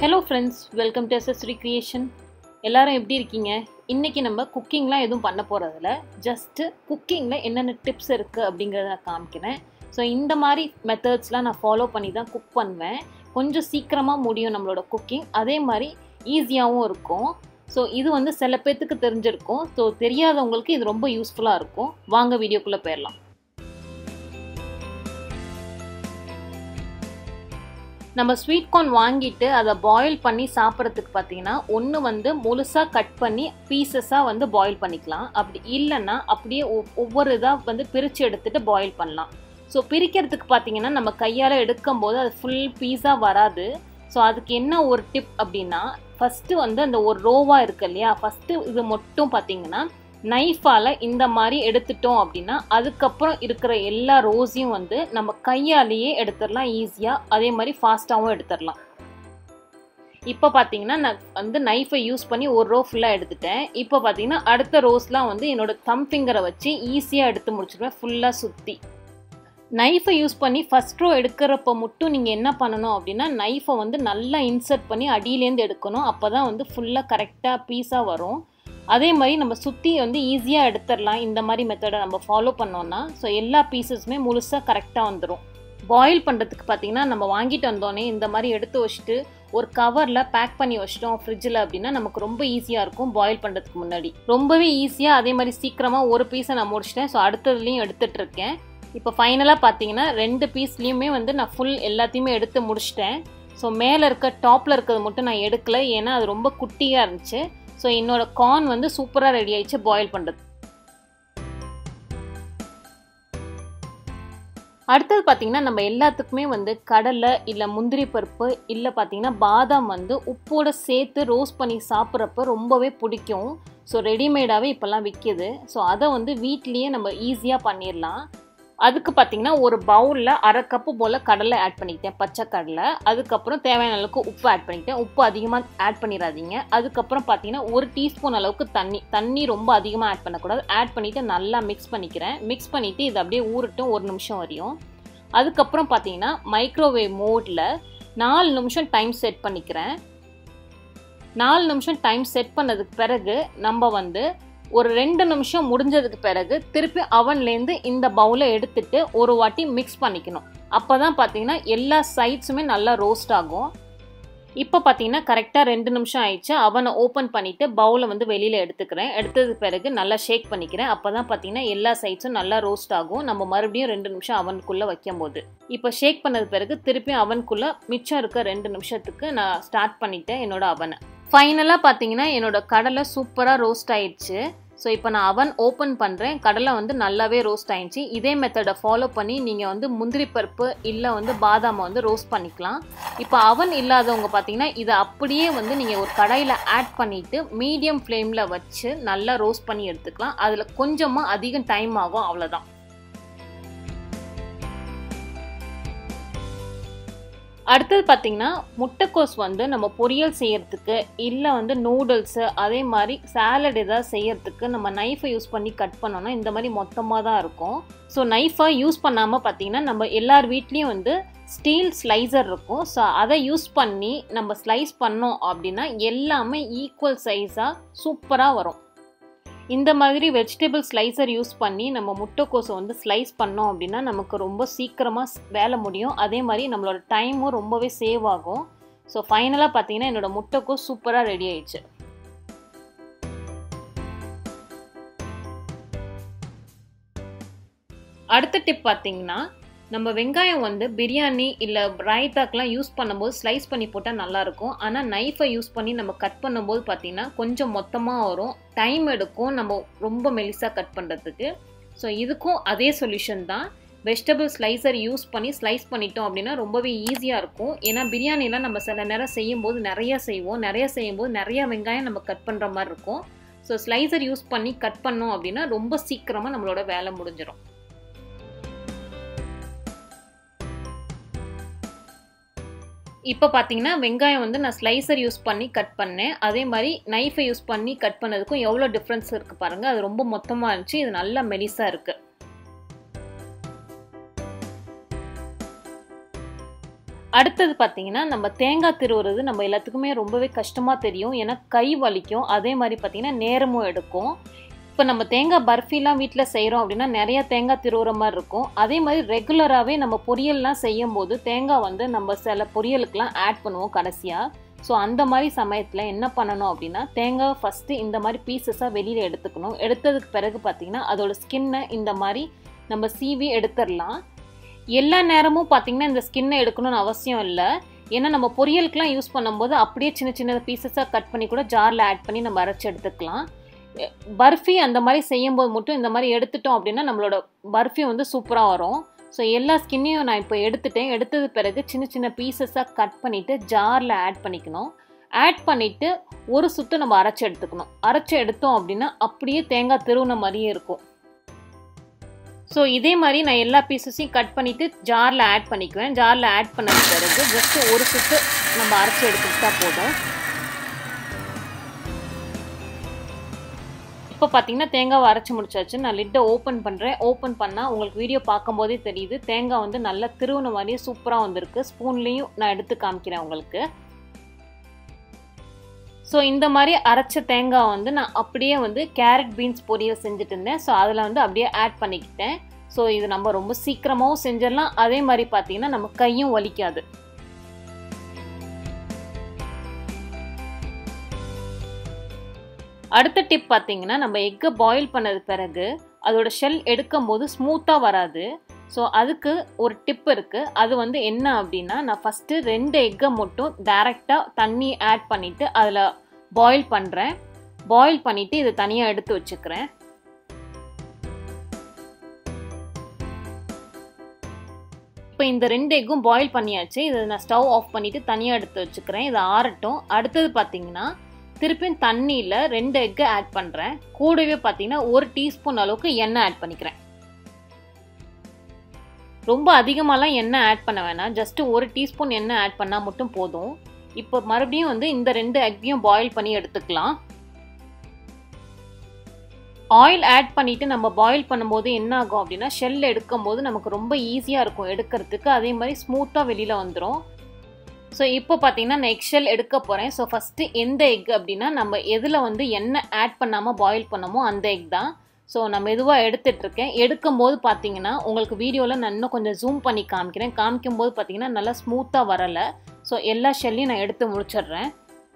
hello friends welcome to SS creation எல்லாரும் எப்படி இருக்கீங்க இன்றைக்கி நம்ம குக்கிங்லாம் எதுவும் பண்ண போகிறதில்ல ஜஸ்ட்டு குக்கிங்கில் என்னென்ன டிப்ஸ் இருக்குது அப்படிங்கிறத நான் காமிக்கிறேன் ஸோ இந்த மாதிரி மெத்தட்ஸ்லாம் நான் ஃபாலோ பண்ணி தான் குக் பண்ணுவேன் கொஞ்சம் சீக்கிரமாக முடியும் நம்மளோட குக்கிங் அதே மாதிரி ஈஸியாகவும் இருக்கும் ஸோ இது வந்து சில பேர்த்துக்கு தெரிஞ்சிருக்கும் ஸோ தெரியாதவங்களுக்கு இது ரொம்ப யூஸ்ஃபுல்லாக இருக்கும் வாங்க வீடியோக்குள்ளே போயிடலாம் நம்ம ஸ்வீட் கார்ன் வாங்கிட்டு அதை பாயில் பண்ணி சாப்பிட்றதுக்கு பார்த்தீங்கன்னா ஒன்று வந்து முழுசாக கட் பண்ணி பீசஸாக வந்து பாயில் பண்ணிக்கலாம் அப்படி இல்லைன்னா அப்படியே ஒவ்வொரு இதாக வந்து பிரித்து எடுத்துகிட்டு பாயில் பண்ணலாம் ஸோ பிரிக்கிறதுக்கு பார்த்தீங்கன்னா நம்ம கையால் எடுக்கும்போது அது ஃபுல் பீஸாக வராது ஸோ அதுக்கு என்ன ஒரு டிப் அப்படின்னா ஃபஸ்ட்டு வந்து அந்த ஒரு ரோவாக இருக்கு இல்லையா ஃபஸ்ட்டு இது மட்டும் பார்த்தீங்கன்னா நைஃபால் இந்த மாதிரி எடுத்துட்டோம் அப்படின்னா அதுக்கப்புறம் இருக்கிற எல்லா ரோஸையும் வந்து நம்ம கையாலேயே எடுத்துடலாம் ஈஸியாக அதே மாதிரி ஃபாஸ்ட்டாகவும் எடுத்துடலாம் இப்போ பார்த்தீங்கன்னா நான் வந்து நைஃபை யூஸ் பண்ணி ஒரு ரோ ஃபுல்லாக எடுத்துட்டேன் இப்போ பார்த்தீங்கன்னா அடுத்த ரோஸ்லாம் வந்து என்னோடய தம் ஃபிங்கரை வச்சு ஈஸியாக எடுத்து முடிச்சிடுவேன் ஃபுல்லாக சுற்றி நைஃபை யூஸ் பண்ணி ஃபஸ்ட் ரோ எடுக்கிறப்ப மட்டும் நீங்கள் என்ன பண்ணணும் அப்படின்னா நைஃபை வந்து நல்லா இன்சர்ட் பண்ணி அடியிலேருந்து எடுக்கணும் அப்போ தான் வந்து ஃபுல்லாக கரெக்டாக பீஸாக வரும் அதே மாதிரி நம்ம சுற்றி வந்து ஈஸியாக எடுத்துடலாம் இந்த மாதிரி மெத்தடை நம்ம ஃபாலோ பண்ணோன்னா ஸோ எல்லா பீசஸுமே முழுசாக கரெக்டாக வந்துடும் பாயில் பண்ணுறதுக்கு பார்த்தீங்கன்னா நம்ம வாங்கிட்டு வந்தோடனே இந்த மாதிரி எடுத்து வச்சுட்டு ஒரு கவரில் பேக் பண்ணி வச்சிட்டோம் ஃப்ரிட்ஜில் அப்படின்னா நமக்கு ரொம்ப ஈஸியாக இருக்கும் பாயில் பண்ணுறதுக்கு முன்னாடி ரொம்பவே ஈஸியாக அதே மாதிரி சீக்கிரமாக ஒரு பீஸை நான் முடிச்சிட்டேன் ஸோ அடுத்ததுலேயும் எடுத்துகிட்ருக்கேன் இப்போ ஃபைனலாக பார்த்தீங்கன்னா ரெண்டு பீஸ்லேயுமே வந்து நான் ஃபுல் எல்லாத்தையுமே எடுத்து முடிச்சிட்டேன் ஸோ மேலே இருக்க டாப்பில் இருக்கிறது மட்டும் நான் எடுக்கல ஏன்னா அது ரொம்ப குட்டியாக இருந்துச்சு ஸோ என்னோட கார்ன் வந்து சூப்பராக ரெடி ஆயிடுச்சு பாயில் பண்ணுறது அடுத்தது பார்த்தீங்கன்னா நம்ம எல்லாத்துக்குமே வந்து கடலை இல்லை முந்திரி பருப்பு இல்லை பார்த்தீங்கன்னா பாதாம் வந்து உப்போட சேர்த்து ரோஸ்ட் பண்ணி சாப்பிட்றப்ப ரொம்பவே பிடிக்கும் ஸோ ரெடிமேடாகவே இப்போல்லாம் விற்கிது ஸோ அதை வந்து வீட்லேயே நம்ம ஈஸியாக பண்ணிடலாம் அதுக்கு பார்த்தீங்கன்னா ஒரு பவுலில் அரை கப்பு போல் கடலை ஆட் பண்ணிக்கிட்டேன் பச்சை கடலை அதுக்கப்புறம் தேவையான அளவுக்கு உப்பு ஆட் பண்ணிக்கிட்டேன் உப்பு அதிகமாக ஆட் பண்ணிடாதீங்க அதுக்கப்புறம் பார்த்தீங்கன்னா ஒரு டீஸ்பூன் அளவுக்கு தண்ணி தண்ணி ரொம்ப அதிகமாக ஆட் பண்ணக்கூடாது ஆட் பண்ணிவிட்டு நல்லா மிக்ஸ் பண்ணிக்கிறேன் மிக்ஸ் பண்ணிவிட்டு இது அப்படியே ஊறட்டும் ஒரு நிமிஷம் வரையும் அதுக்கப்புறம் பார்த்தீங்கன்னா மைக்ரோவேவ் மோடில் நாலு நிமிஷம் டைம் செட் பண்ணிக்கிறேன் நாலு நிமிஷம் டைம் செட் பண்ணதுக்கு பிறகு நம்ம வந்து ஒரு ரெண்டு நிமிஷம் முடிஞ்சதுக்கு பிறகு திருப்பி அவன்லேருந்து இந்த பவுலை எடுத்துட்டு ஒரு வாட்டி மிக்ஸ் பண்ணிக்கணும் அப்போ தான் பார்த்தீங்கன்னா எல்லா சைட்ஸுமே நல்லா ரோஸ்ட் ஆகும் இப்போ பார்த்தீங்கன்னா கரெக்டாக ரெண்டு நிமிஷம் ஆயிடுச்சு அவனை ஓப்பன் பண்ணிவிட்டு பவுலை வந்து வெளியில் எடுத்துக்கிறேன் எடுத்ததுக்கு பிறகு நல்லா ஷேக் பண்ணிக்கிறேன் அப்போ தான் பார்த்தீங்கன்னா எல்லா சைட்ஸும் நல்லா ரோஸ்ட் ஆகும் நம்ம மறுபடியும் ரெண்டு நிமிஷம் அவனுக்குள்ளே வைக்கும் போது இப்போ ஷேக் பண்ணது பிறகு திருப்பி அவனுக்குள்ளே மிச்சம் இருக்க ரெண்டு நிமிஷத்துக்கு நான் ஸ்டார்ட் பண்ணிட்டேன் என்னோட அவனை ஃபைனலாக பார்த்தீங்கன்னா என்னோட கடலை சூப்பராக ரோஸ்ட் ஆயிடுச்சு ஸோ இப்போ நான் அவன் ஓப்பன் பண்ணுறேன் கடலை வந்து நல்லாவே ரோஸ்ட் ஆயிடுச்சு இதே மெத்தடை ஃபாலோ பண்ணி நீங்கள் வந்து முந்திரி பருப்பு இல்லை வந்து பாதாமை வந்து ரோஸ்ட் பண்ணிக்கலாம் இப்போ அவன் இல்லாதவங்க பார்த்தீங்கன்னா இதை அப்படியே வந்து நீங்கள் ஒரு கடாயில் ஆட் பண்ணிவிட்டு மீடியம் ஃப்ளேமில் வச்சு நல்லா ரோஸ்ட் பண்ணி எடுத்துக்கலாம் அதில் கொஞ்சமாக அதிகம் டைம் ஆகும் அவ்வளோதான் அடுத்தது பார்த்திங்கன்னா முட்டைக்கோஸ் வந்து நம்ம பொரியல் செய்யறதுக்கு இல்லை வந்து நூடுல்ஸு அதே மாதிரி சாலட் ஏதாவது செய்யறதுக்கு நம்ம நைஃபை யூஸ் பண்ணி கட் பண்ணோன்னா இந்த மாதிரி மொத்தமாக தான் இருக்கும் ஸோ நைஃபை யூஸ் பண்ணாமல் பார்த்தீங்கன்னா நம்ம எல்லார் வீட்லேயும் வந்து ஸ்டீல் ஸ்லைசர் இருக்கும் ஸோ அதை யூஸ் பண்ணி நம்ம ஸ்லைஸ் பண்ணோம் அப்படின்னா எல்லாமே ஈக்குவல் சைஸாக சூப்பராக வரும் இந்த மாதிரி வெஜிடபிள் ஸ்லைசர் யூஸ் பண்ணி நம்ம முட்டைக்கோஸை வந்து ஸ்லைஸ் பண்ணோம் அப்படின்னா நமக்கு ரொம்ப சீக்கிரமாக வேலை முடியும் அதே மாதிரி நம்மளோட டைமும் ரொம்பவே சேவ் ஆகும் ஸோ ஃபைனலாக பார்த்தீங்கன்னா என்னோடய முட்டைக்கோஸ் சூப்பராக ரெடி ஆயிடுச்சு அடுத்த டிப் பார்த்தீங்கன்னா நம்ம வெங்காயம் வந்து பிரியாணி இல்லை ரைத்தாக்கெலாம் யூஸ் பண்ணும்போது ஸ்லைஸ் பண்ணி போட்டால் நல்லாயிருக்கும் ஆனால் நைஃபை யூஸ் பண்ணி நம்ம கட் பண்ணும்போது பார்த்திங்கன்னா கொஞ்சம் மொத்தமாக வரும் டைம் எடுக்கும் நம்ம ரொம்ப மெலிசாக கட் பண்ணுறதுக்கு ஸோ இதுக்கும் அதே சொல்யூஷன் தான் வெஜிடபிள் ஸ்லைசர் யூஸ் பண்ணி ஸ்லைஸ் பண்ணிட்டோம் அப்படின்னா ரொம்பவே ஈஸியாக இருக்கும் ஏன்னா பிரியாணிலாம் நம்ம சில நேரம் செய்யும்போது நிறையா செய்வோம் நிறையா செய்யும்போது நிறையா வெங்காயம் நம்ம கட் பண்ணுற மாதிரி இருக்கும் ஸோ ஸ்லைசர் யூஸ் பண்ணி கட் பண்ணோம் அப்படின்னா ரொம்ப சீக்கிரமாக நம்மளோட வேலை முடிஞ்சிடும் இப்போ பார்த்தீங்கன்னா வெங்காயம் வந்து நான் ஸ்லைசர் யூஸ் பண்ணி கட் பண்ணேன் அதே மாதிரி நைஃபை யூஸ் பண்ணி கட் பண்ணதுக்கும் எவ்வளோ டிஃப்ரென்ஸ் இருக்குது பாருங்கள் அது ரொம்ப மொத்தமாக இருந்துச்சு இது நல்லா மெலிசாக இருக்குது அடுத்தது பார்த்தீங்கன்னா நம்ம தேங்காய் திருவுறது நம்ம எல்லாத்துக்குமே ரொம்பவே கஷ்டமாக தெரியும் ஏன்னா கை வலிக்கும் அதே மாதிரி பார்த்தீங்கன்னா நேரமும் எடுக்கும் இப்போ நம்ம தேங்காய் பர்ஃபிலாம் வீட்டில் செய்கிறோம் அப்படின்னா நிறைய தேங்காய் திருவுற மாதிரி இருக்கும் அதே மாதிரி ரெகுலராகவே நம்ம பொரியல்லாம் செய்யும் போது தேங்காய் வந்து நம்ம சில பொரியலுக்கெலாம் ஆட் பண்ணுவோம் கடைசியாக ஸோ அந்த மாதிரி சமயத்தில் என்ன பண்ணணும் அப்படின்னா தேங்காய் ஃபஸ்ட்டு இந்த மாதிரி பீசஸாக வெளியில் எடுத்துக்கணும் எடுத்ததுக்கு பிறகு பார்த்தீங்கன்னா அதோட ஸ்கின்னை இந்த மாதிரி நம்ம சீவி எடுத்துடலாம் எல்லா நேரமும் பார்த்தீங்கன்னா இந்த ஸ்கின்னை எடுக்கணும்னு அவசியம் இல்லை ஏன்னா நம்ம பொரியலுக்குலாம் யூஸ் பண்ணும்போது அப்படியே சின்ன சின்ன பீசஸாக கட் பண்ணி கூட ஜாரில் ஆட் பண்ணி நம்ம அரைச்சி எடுத்துக்கலாம் பர்ஃபி அந்த மாதிரி செய்யும்போது மட்டும் இந்த மாதிரி எடுத்துட்டோம் அப்படின்னா நம்மளோட பர்ஃபி வந்து சூப்பராக வரும் ஸோ எல்லா ஸ்கின்னையும் நான் இப்போ எடுத்துட்டேன் எடுத்தது பிறகு சின்ன சின்ன பீசஸாக கட் பண்ணிவிட்டு ஜாரில் ஆட் பண்ணிக்கணும் ஆட் பண்ணிவிட்டு ஒரு சுத்து நம்ம அரைச்சி எடுத்துக்கணும் அரைச்சி எடுத்தோம் அப்படின்னா அப்படியே தேங்காய் திருவுன மாதிரியே இருக்கும் ஸோ இதே மாதிரி நான் எல்லா பீசஸையும் கட் பண்ணிவிட்டு ஜாரில் ஆட் பண்ணிக்குவேன் ஜாரில் ஆட் பண்ணது பிறகு ஜஸ்ட் ஒரு சுத்து நம்ம அரைச்சி எடுத்துக்கிட்டா போதும் இப்போ பார்த்தீங்கன்னா தேங்காவை அரைச்சி முடிச்சாச்சு நான் லிட்டை ஓப்பன் பண்ணுறேன் ஓப்பன் பண்ணால் உங்களுக்கு வீடியோ பார்க்கும்போதே தெரியுது தேங்காய் வந்து நல்லா திருவுன மாதிரியே சூப்பராக வந்திருக்கு ஸ்பூன்லேயும் நான் எடுத்து காமிக்கிறேன் உங்களுக்கு ஸோ இந்த மாதிரி அரைச்ச தேங்காய் வந்து நான் அப்படியே வந்து கேரட் பீன்ஸ் பொரியல் செஞ்சுட்டு இருந்தேன் ஸோ அதில் வந்து அப்படியே ஆட் பண்ணிக்கிட்டேன் ஸோ இது நம்ம ரொம்ப சீக்கிரமாகவும் செஞ்சிடலாம் அதே மாதிரி பார்த்தீங்கன்னா நம்ம கையும் வலிக்காது அடுத்த டிப் பார்த்தீங்கன்னா நம்ம எக்கை பாயில் பண்ணது பிறகு அதோட ஷெல் எடுக்கும் போது ஸ்மூத்தாக வராது ஸோ அதுக்கு ஒரு டிப் இருக்குது அது வந்து என்ன அப்படின்னா நான் ஃபஸ்ட்டு ரெண்டு எக்கை மட்டும் டேரெக்டாக தண்ணி ஆட் பண்ணிவிட்டு அதில் பாயில் பண்ணுறேன் பாயில் பண்ணிவிட்டு இதை தனியாக எடுத்து வச்சுக்கிறேன் இப்போ இந்த ரெண்டு எக்கும் பாயில் பண்ணியாச்சு இதை நான் ஸ்டவ் ஆஃப் பண்ணிவிட்டு தனியாக எடுத்து வச்சுக்கிறேன் இதை ஆறட்டும் அடுத்தது பார்த்தீங்கன்னா திருப்பியும் தண்ணியில் ரெண்டு எக்கு ஆட் பண்ணுறேன் கூடவே பார்த்தீங்கன்னா ஒரு டீஸ்பூன் அளவுக்கு எண்ணெய் ஆட் பண்ணிக்கிறேன் ரொம்ப அதிகமாகலாம் எண்ணெய் ஆட் பண்ண வேணாம் ஜஸ்ட்டு ஒரு டீஸ்பூன் எண்ணெய் ஆட் பண்ணால் மட்டும் போதும் இப்போ மறுபடியும் வந்து இந்த ரெண்டு எக்கையும் பாயில் பண்ணி எடுத்துக்கலாம் ஆயில் ஆட் பண்ணிவிட்டு நம்ம பாயில் பண்ணும்போது என்ன ஆகும் அப்படின்னா ஷெல் எடுக்கும் போது நமக்கு ரொம்ப ஈஸியாக இருக்கும் எடுக்கிறதுக்கு அதே மாதிரி ஸ்மூத்தாக வெளியில் வந்துடும் ஸோ இப்போ பார்த்தீங்கன்னா நான் எக் ஷெல் எடுக்க போகிறேன் ஸோ ஃபஸ்ட்டு எந்த எக் அப்படின்னா நம்ம எதில் வந்து எண்ணெய் ஆட் பண்ணாமல் பாயில் பண்ணமோ அந்த எக் தான் ஸோ நான் மெதுவாக எடுத்துட்ருக்கேன் எடுக்கும்போது பார்த்தீங்கன்னா உங்களுக்கு வீடியோவில் நான் இன்னும் கொஞ்சம் ஜூம் பண்ணி காமிக்கிறேன் காமிக்கும்போது பார்த்தீங்கன்னா நல்லா ஸ்மூத்தாக வரலை ஸோ எல்லா ஷெல்லையும் நான் எடுத்து முடிச்சிடுறேன்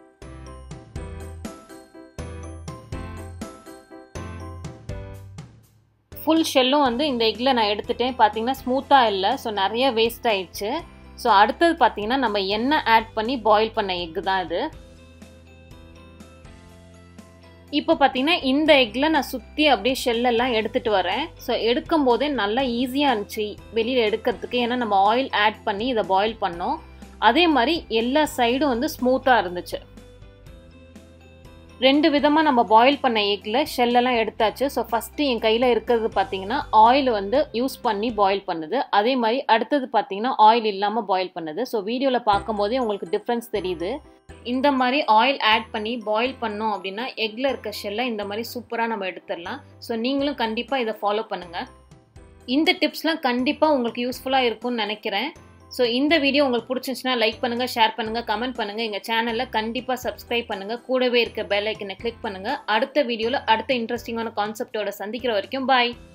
ஃபுல் ஷெல்லும் வந்து இந்த எக்கில் நான் எடுத்துட்டேன் பார்த்தீங்கன்னா ஸ்மூத்தாக இல்லை ஸோ நிறைய வேஸ்ட் ஆயிடுச்சு ஸோ அடுத்தது பார்த்தீங்கன்னா நம்ம எண்ணெய் ஆட் பண்ணி பாயில் பண்ண எக்கு தான் இது இப்போ பார்த்தீங்கன்னா இந்த எக்கில் நான் சுற்றி அப்படியே ஷெல்லெல்லாம் எடுத்துகிட்டு வரேன் ஸோ எடுக்கும் போதே நல்லா ஈஸியாக இருந்துச்சு வெளியில் எடுக்கிறதுக்கு ஏன்னா நம்ம ஆயில் ஆட் பண்ணி இதை பாயில் பண்ணோம் அதே மாதிரி எல்லா சைடும் வந்து ஸ்மூத்தாக இருந்துச்சு ரெண்டு விதமாக நம்ம பாயில் பண்ண எக்கில் ஷெல்லெல்லாம் எடுத்தாச்சு ஸோ ஃபஸ்ட்டு என் கையில் இருக்கிறது பார்த்தீங்கன்னா ஆயில் வந்து யூஸ் பண்ணி பாயில் பண்ணுது அதே மாதிரி அடுத்தது பார்த்தீங்கன்னா ஆயில் இல்லாமல் பாயில் பண்ணுது ஸோ வீடியோவில் பார்க்கும்போதே உங்களுக்கு டிஃப்ரென்ஸ் தெரியுது இந்த மாதிரி ஆயில் ஆட் பண்ணி பாயில் பண்ணோம் அப்படின்னா எக்கில் இருக்க ஷெல்லை இந்த மாதிரி சூப்பராக நம்ம எடுத்துடலாம் ஸோ நீங்களும் கண்டிப்பாக இதை ஃபாலோ பண்ணுங்கள் இந்த டிப்ஸ்லாம் கண்டிப்பாக உங்களுக்கு யூஸ்ஃபுல்லாக இருக்கும்னு நினைக்கிறேன் ஸோ இந்த வீடியோ உங்களுக்கு பிடிச்சிருந்துச்சுன்னா லைக் பண்ணுங்கள் ஷேர் பண்ணுங்கள் கமெண்ட் பண்ணுங்கள் எங்கள் சேனலில் கண்டிப்பாக சப்ஸ்கிரைப் பண்ணுங்கள் கூடவே இருக்க பெல் ஐக்கனை கிளிக் பண்ணுங்கள் அடுத்த வீடியோவில் அடுத்த இன்ட்ரெஸ்டிங்கான கான்செப்டோட சந்திக்கிற வரைக்கும் பாய்